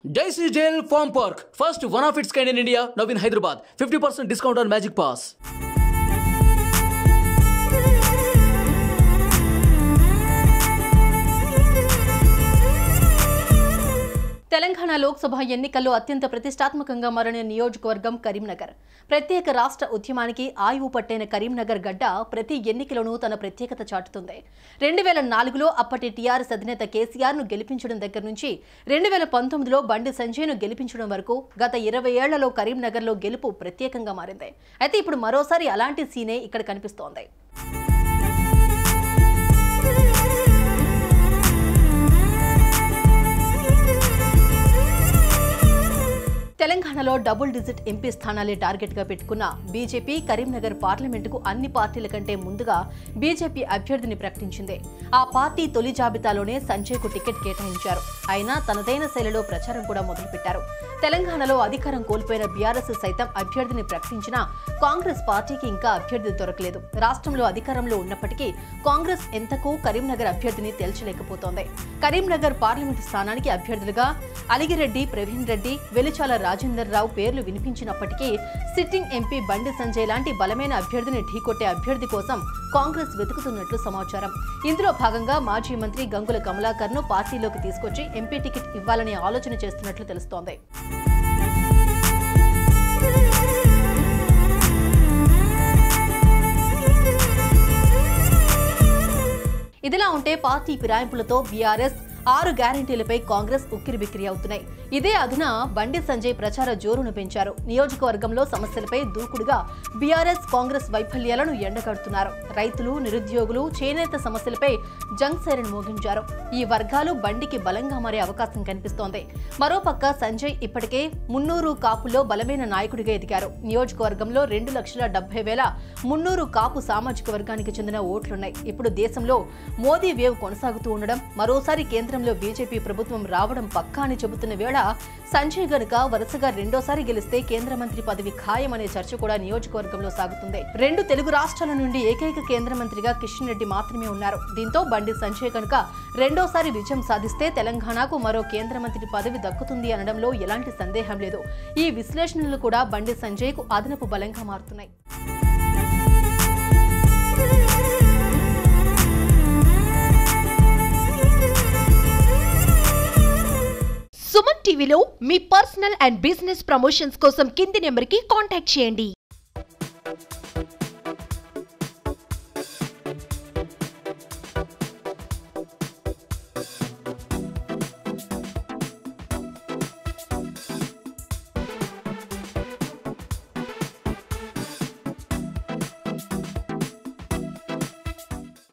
Daisy Jail Farm Park, first one of its kind in India, now in Hyderabad. 50% discount on Magic Pass. Telangana Lok Sabha ఎన్నికల్లో అత్యంత ప్రతిష్టాత్మకంగా మారిన నియోజకవర్గం కరీంనగర్ ప్రత్యేక రాష్ట్ర ఉద్యమానికి ఆయువు పట్టైన కరీంనగర్ గడ్డ ప్రతి ఎన్నికలోనూ తన ప్రత్యేకత చాటుతుంది రెండు వేల నాలుగులో అప్పటి టీఆర్ఎస్ అధినేత కేసీఆర్ ను గెలిపించడం దగ్గర నుంచి రెండు వేల పంతొమ్మిదిలో బండి సంజయ్ను గెలిపించడం వరకు గత ఇరవై ఏళ్లలో కరీంనగర్లో గెలుపు ప్రత్యేకంగా మారింది అయితే ఇప్పుడు మరోసారి అలాంటి సీనే ఇక్కడ కనిపిస్తోంది తెలంగాణలో డబుల్ డిజిట్ ఎంపీ స్థానాలే టార్గెట్ గా పెట్టుకున్న బీజేపీ కరీంనగర్ పార్లమెంటుకు అన్ని పార్టీల కంటే ముందుగా బీజేపీ అభ్యర్థిని ప్రకటించింది ఆ పార్టీ తొలి జాబితాలోనే సంజయ్ కు టికెట్ కేటాయించారు అయినా తనదైన శైలిలో ప్రచారం కూడా మొదలుపెట్టారు తెలంగాణలో అధికారం కోల్పోయిన బీఆర్ఎస్ సైతం అభ్యర్థిని ప్రకటించినా కాంగ్రెస్ పార్టీకి ఇంకా అభ్యర్థి దొరకలేదు రాష్ట్రంలో అధికారంలో ఉన్నప్పటికీ కాంగ్రెస్ ఎంతకు కరీంనగర్ అభ్యర్థిని తేల్చలేకపోతోంది కరీంనగర్ పార్లమెంటు స్థానానికి అభ్యర్థులుగా అలిగిరెడ్డి ప్రవీణ్ రెడ్డి వెలిచాల రాజేందర్ రావు పేర్లు వినిపించినప్పటికీ సిట్టింగ్ ఎంపీ బండి సంజయ్ లాంటి బలమైన అభ్యర్థిని ఢీకొట్టే అభ్యర్థి కోసం కాంగ్రెస్ వెతుకుతున్నట్లు సమాచారం ఇందులో భాగంగా మాజీ మంత్రి గంగుల కమలాకర్ ను పార్టీలోకి తీసుకొచ్చి ఎంపీ టికెట్ ఇవ్వాలని ఆలోచన చేస్తున్నట్లు తెలుస్తోంది ఇదిలా ఉంటే పార్టీ ఫిరాయింపులతో బీఆర్ఎస్ ఆరు గ్యారంటీలపై కాంగ్రెస్ ఉక్కిరిబిక్కిరి అవుతున్నాయి ఇదే అదున బండి సంజయ్ ప్రచార జోరును పెంచారు నియోజకవర్గంలో సమస్యలపై దూకుడుగా బీఆర్ఎస్ కాంగ్రెస్ వైఫల్యాలను ఎండగడుతున్నారు రైతులు నిరుద్యోగులు చేనేత సమస్యలపై జంగ్ సైరన్ మోగించారు ఈ వర్గాలు బండికి బలంగా మారే అవకాశం కనిపిస్తోంది మరోపక్క సంజయ్ ఇప్పటికే మున్నూరు కాపులో బలమైన నాయకుడిగా ఎదిగారు నియోజకవర్గంలో రెండు లక్షల డెబ్బై వేల మున్నూరు కాపు సామాజిక వర్గానికి చెందిన ఓట్లున్నాయి ఇప్పుడు దేశంలో మోదీ వేవ్ కొనసాగుతూ ఉండడం మరోసారి కేంద్రంలో బీజేపీ ప్రభుత్వం రావడం పక్కా అని చెబుతున్న వేళ సంజయ్ గనుక వరుసగా రెండోసారి గెలిస్తే కేంద్ర మంత్రి పదవి ఖాయమనే చర్చ కూడా నియోజకవర్గంలో సాగుతుంది రెండు తెలుగు రాష్ట్రాల నుండి ఏకైక కేంద్ర మంత్రిగా కిషన్ రెడ్డి మాత్రమే ఉన్నారు దీంతో బండి సంజయ్ కనుక రెండోసారి విజయం సాధిస్తే తెలంగాణకు మరో కేంద్ర మంత్రి పదవి దక్కుతుంది అనడంలో ఎలాంటి సందేహం లేదు ఈ విశ్లేషణలు కూడా బండి సంజయ్ కు అదనపు బలంగా మారుతున్నాయి సుమన్ టీవీలో మీ పర్సనల్ అండ్ బిజినెస్ ప్రమోషన్స్ కోసం కింది నెంబర్కి కాంటాక్ట్ చేయండి